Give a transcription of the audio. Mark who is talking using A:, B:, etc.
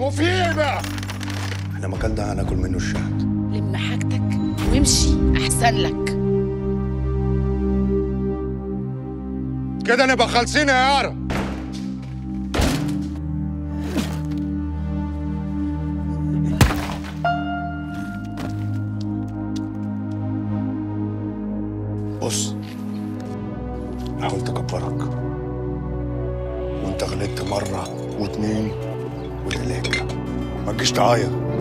A: وفي ايه بقى
B: احنا مكان ده هناكل منه الشهد
C: لم حاجتك وامشي احسن لك
A: كده نبقى خالصين يا يارا
B: بص حاولت اكبرك وانت غلطت مره واتنين وتلاته ما تجيش تعيط